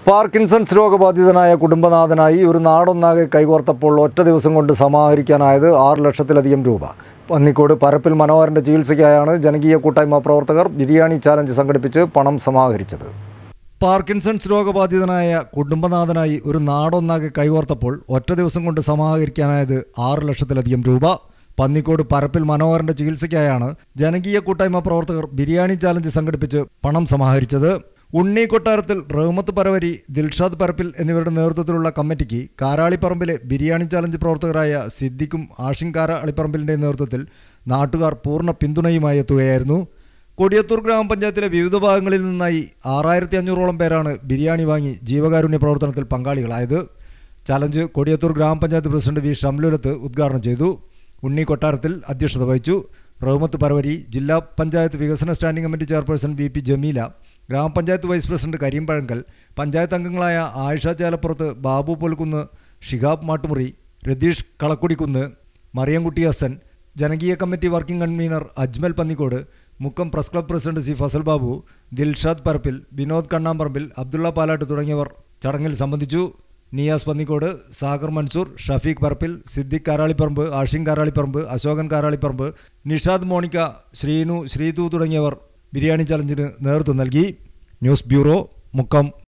Parkinson's രോഗബാധിതനായ കുടുംബനാഥനായി ഒരു നാടൊന്നാകെ കൈകോർത്തപ്പോൾ ഒറ്റ ദിവസം കൊണ്ട് സമാഹരിക്കാനായത് ആറ് ലക്ഷത്തിലധികം രൂപ പന്നിക്കോട് പരപ്പിൽ മനോഹരൻ്റെ ചികിത്സയ്ക്കായാണ് ജനകീയ കൂട്ടായ്മ പ്രവർത്തകർ ബിരിയാണി ചാലഞ്ച് സംഘടിപ്പിച്ച് പണം സമാഹരിച്ചത് പാർക്കിൻസൺസ് രോഗബാധിതനായ കുടുംബനാഥനായി ഒരു നാടൊന്നാകെ കൈകോർത്തപ്പോൾ ഒറ്റ ദിവസം കൊണ്ട് സമാഹരിക്കാനായത് ആറ് ലക്ഷത്തിലധികം രൂപ പന്നിക്കോട് പരപ്പിൽ മനോഹരന്റെ ചികിത്സയ്ക്കായാണ് ജനകീയ കൂട്ടായ്മ പ്രവർത്തകർ ബിരിയാണി ചാലഞ്ച് സംഘടിപ്പിച്ച് പണം സമാഹരിച്ചത് ഉണ്ണി കൊട്ടാരത്തിൽ റഹ്മത്ത് പരവരി ദിൽഷാദ് പരപ്പിൽ എന്നിവരുടെ നേതൃത്വത്തിലുള്ള കമ്മിറ്റിക്ക് കാരാളിപ്പറമ്പിലെ ബിരിയാണി ചാലഞ്ച് പ്രവർത്തകരായ സിദ്ദിഖും ആഷിം കാരാളിപ്പറമ്പിലിന്റെ നേതൃത്വത്തിൽ നാട്ടുകാർ പൂർണ്ണ പിന്തുണയുമായി എത്തുകയായിരുന്നു കൊടിയത്തൂർ ഗ്രാമപഞ്ചായത്തിലെ വിവിധ ഭാഗങ്ങളിൽ നിന്നായി ആറായിരത്തി അഞ്ഞൂറോളം പേരാണ് ബിരിയാണി വാങ്ങി ജീവകാരുണ്യ പ്രവർത്തനത്തിൽ പങ്കാളികളായത് ചലഞ്ച് കൊടിയത്തൂർ ഗ്രാമപഞ്ചായത്ത് പ്രസിഡന്റ് വി ഷംലുലത്ത് ഉദ്ഘാടനം ചെയ്തു ഉണ്ണി കൊട്ടാരത്തിൽ അധ്യക്ഷത വഹിച്ചു റഹ്മത്ത് പരവരി ജില്ലാ പഞ്ചായത്ത് വികസന standing committee chairperson V P Jameela ഗ്രാമപഞ്ചായത്ത് വൈസ് പ്രസിഡന്റ് കരീം പഴങ്കൽ പഞ്ചായത്ത് അംഗങ്ങളായ ആയിഷ ചേലപ്പുറത്ത് ബാബു പൊൽക്കുന്ന് ഷിഹാബ് മാട്ടുമുറി രതീഷ് കളക്കുടിക്കുന്ന് മറിയംകുട്ടി ഹസൻ ജനകീയ committee working convener Ajmal Pannikode Mukkam press club president C Fasal Babu Dilshad Parappil Vinod Kannamparambil Abdulla Palatt തുടങ്ങിയവർ ചടങ്ങിൽ സംബന്ധിച്ചു നിയാസ് പന്നിക്കോട് സാഗർ മൻസൂർ ഷഫീഖ് പരപ്പിൽ സിദ്ദിഖ് കാരാളിപ്പറമ്പ് ആഷിം കാരാളിപ്പറമ്പ് അശോകൻ കാരാളിപ്പറമ്പ് നിഷാദ് മോണിക്ക ശ്രീനു ശ്രീതു തുടങ്ങിയവർ ബിരിയാണി ചലഞ്ചിന് നേതൃത്വം നൽകി ന്യൂസ് ബ്യൂറോ മുക്കം